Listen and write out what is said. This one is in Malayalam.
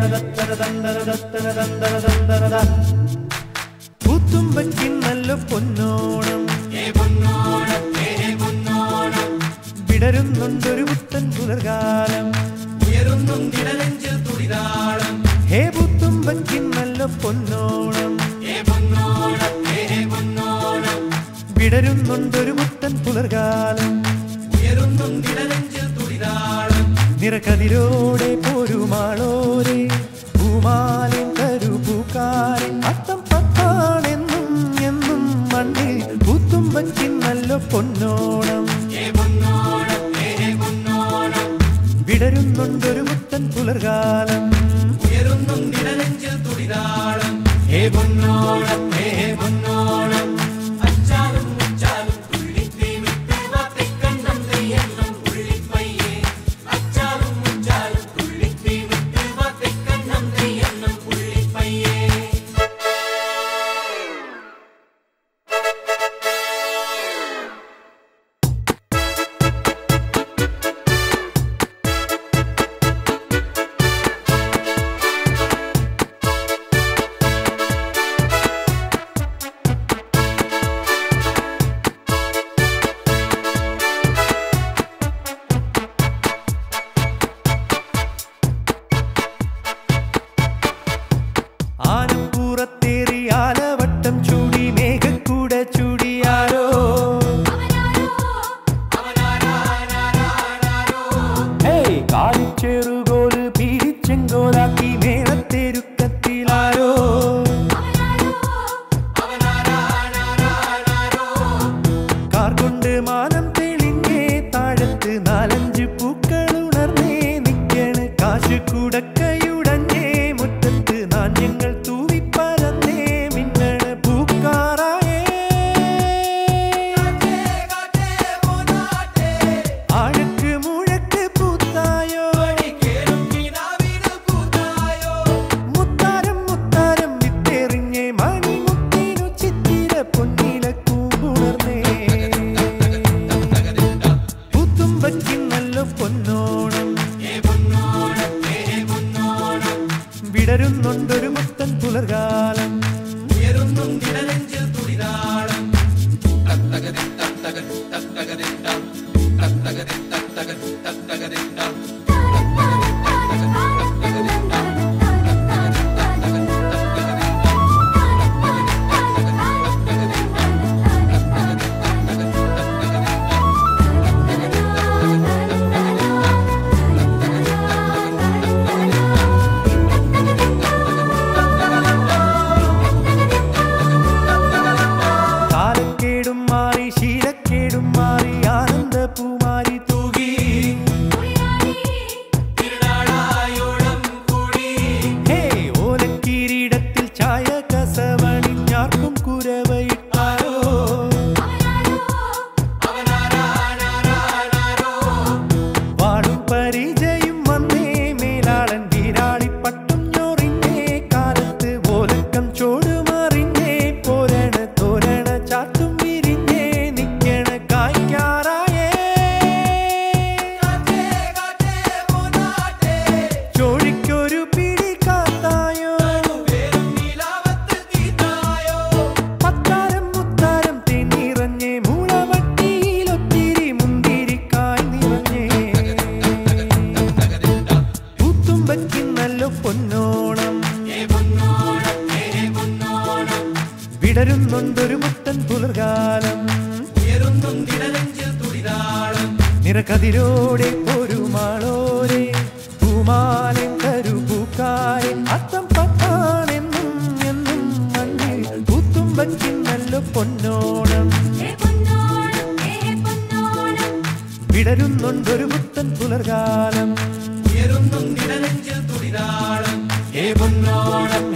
പൂത്തുമ്പയ്ക്കും നല്ല പൊന്നോണം വിടരുന്നുണ്ടൊരു പുത്തൻ പുലർകാലം ഹേ പൂത്തുമ്പയ്ക്കും നല്ല പൊന്നോണം വിടരുന്നുണ്ടൊരു പുത്തൻ പുലർകാലം നിറകതിരോടെ പോരുമാളോരെ പൂമാലൻ തരു പൂക്കാരൻ അത്തം പത്താണെന്നും എന്നും മണ്ണിൽ പൂത്തുമ്പയ്ക്കും നല്ല പൊന്നോണം വിടരുന്നുണ്ടൊരു പുത്തൻ പുലർകാലം ഹേ പൊന്നോണം ഹേ പൊന്നോണം ആനപ്പൂറത്തേറി ആലവട്ടം ചൂടി മേഘക്കൂട ചൂടിയാരോ ഹേയ് കാലിച്ചെറുകോല് പീരിച്ചെങ്കോലാക്കി മേളത്തെരുക്കത്തിലാരോ കാർ കൊണ്ട് മാനം തെളിഞ്ഞേ താഴത്ത് നാലഞ്ച് പൂക്കൾ ഉണർന്നേ നിക്കണ് കാശ് കുടക്കയുടഞ്ഞേ മുറ്റത്ത് നാണ്യങ്ങൾ തൂവിപ്പരന്നേ മിന്നണ് പൂക്കാറായേ ആഴക്ക് മുഴക്ക് പൂത്തായോ മുത്താരം മുത്താരം വിത്തെറിഞ്ഞേ മണിമുത്തിനു ചിത്തിര പൊന്നില കൂമ്പുണർന്നേ പൂത്തുമ്പയ്ക്കും നല്ല പൊന്നോണം വിടരുന്നുണ്ടൊരു മുത്തൻ പുലർകാലം കാലക്കേടും മാറി ശീലക്കേടും മാറി ആനന്ദ പൂമാരി തൂകി ഹേ ഓലക്കീരിടത്തിൽ ചായ കസവണിഞ്ഞാർക്കും കുരവയിട്ടാരോ വാടും പരിചയും വന്നേ മേലാളൻ വീരാളിപ്പട്ടും ഞൊറിഞ്ഞേ കാലത്ത് ഓലക്കം ചോടുമറിഞ്ഞേ പോരണ തോരണ ചാത്തും വിരിഞ്ഞേ നിക്കണ കായ്ക്കാറായേ ചോഴിക്കൊരു പിടി കാത്തായോ പത്താരം മുത്താരം തെന്നിറഞ്ഞേ മൂളവട്ടിയിലൊത്തിരി മുന്തിരിക്കായ് നിറഞ്ഞേ പൂത്തുമ്പയ്ക്കും നല്ല പൊന്നോണം വിടരുന്നുണ്ടൊരു മുത്തൻ പുലർകാലം നിറകതിരോടെ ഒരു മാളോരെ പൂമാലൻ തരു പൂക്കാരൻ അത്തം പത്താണെന്നും എന്നും മണ്ണിൽ പൂത്തുമ്പയ്ക്കും നല്ല പൊന്നോണം വിടരുന്നുണ്ടൊരു മുത്തൻ പുലർകാലം ഹേ പൊന്നോണം